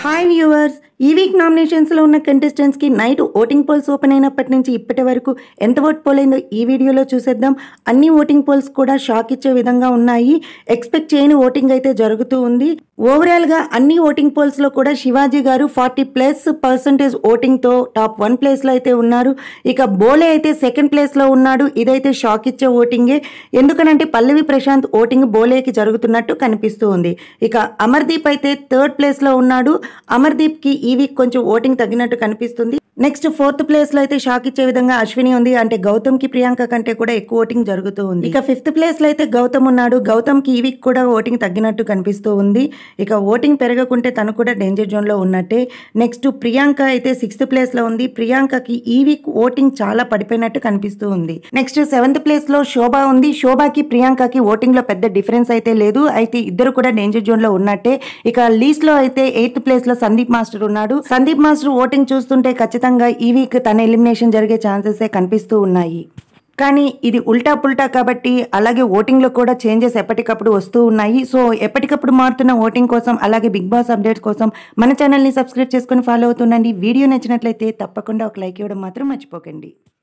hi viewers ఈ week నామినేషన్స్లో ఉన్న కంటెస్టెంట్స్కి నైట్ ఓటింగ్ పోల్స్ ఓపెన్ అయినప్పటి నుంచి ఇప్పటి వరకు ఎంత ఓట్ పోల్ అయిందో ఈ వీడియోలో చూసేద్దాం అన్ని ఓటింగ్ పోల్స్ కూడా షాక్ ఇచ్చే విధంగా ఉన్నాయి ఎక్స్పెక్ట్ చేయని ఓటింగ్ అయితే జరుగుతూ ఉంది ఓవరాల్గా అన్ని ఓటింగ్ పోల్స్లో కూడా శివాజీ గారు ఫార్టీ ప్లస్ పర్సంటేజ్ ఓటింగ్తో టాప్ వన్ ప్లేస్లో అయితే ఉన్నారు ఇక బోలే అయితే సెకండ్ ప్లేస్లో ఉన్నాడు ఇదైతే షాక్ ఇచ్చే ఓటింగే ఎందుకనంటే పల్లవి ప్రశాంత్ ఓటింగ్ బోలేకి జరుగుతున్నట్టు కనిపిస్తూ ఉంది ఇక అమర్దీప్ అయితే థర్డ్ ప్లేస్లో ఉన్నాడు అమర్దీప్కి ఈ వీక్ కొంచెం ఓటింగ్ తగ్గినట్టు కనిపిస్తుంది నెక్స్ట్ ఫోర్త్ ప్లేస్ లో అయితే షాక్ ఇచ్చే విధంగా అశ్విని ఉంది అంటే గౌతమ్ కి ప్రియాంక కంటే కూడా ఎక్కువ ఓటింగ్ జరుగుతూ ఉంది ఇక ఫిఫ్త్ ప్లేస్ లో అయితే గౌతమ్ ఉన్నాడు గౌతమ్ కి ఈ వీక్ కూడా ఓటింగ్ తగ్గినట్టు కనిపిస్తూ ఉంది ఇక ఓటింగ్ పెరగకుంటే తను కూడా డేంజర్ జోన్ లో ఉన్నట్టే నెక్స్ట్ ప్రియాంక అయితే సిక్స్త్ ప్లేస్ లో ఉంది ప్రియాంకకి ఈ వీక్ ఓటింగ్ చాలా పడిపోయినట్టు కనిపిస్తూ ఉంది నెక్స్ట్ సెవెంత్ ప్లేస్ లో శోభ ఉంది శోభకి ప్రియాంకకి ఓటింగ్ లో పెద్ద డిఫరెన్స్ అయితే లేదు అయితే ఇద్దరు కూడా డేంజర్ జోన్ లో ఉన్నట్టే ఇక లీస్ట్ లో అయితే ఎయిత్ ప్లేస్ లో సందీప్ మాస్టర్ ఉన్నాడు సందీప్ మాస్టర్ ఓటింగ్ చూస్తుంటే ఖచ్చితంగా ఈ వీక్ తన ఎలిమినేషన్ జరిగే ఛాన్సెస్ కనిపిస్తూ ఉన్నాయి కానీ ఇది ఉల్టా పుల్టా కాబట్టి అలాగే ఓటింగ్లో కూడా చేంజెస్ ఎప్పటికప్పుడు వస్తూ ఉన్నాయి సో ఎప్పటికప్పుడు మారుతున్న ఓటింగ్ కోసం అలాగే బిగ్ బాస్ అప్డేట్స్ కోసం మన ఛానల్ని సబ్స్క్రైబ్ చేసుకొని ఫాలో అవుతుండండి వీడియో నచ్చినట్లయితే తప్పకుండా ఒక లైక్ ఇవ్వడం మాత్రం మర్చిపోకండి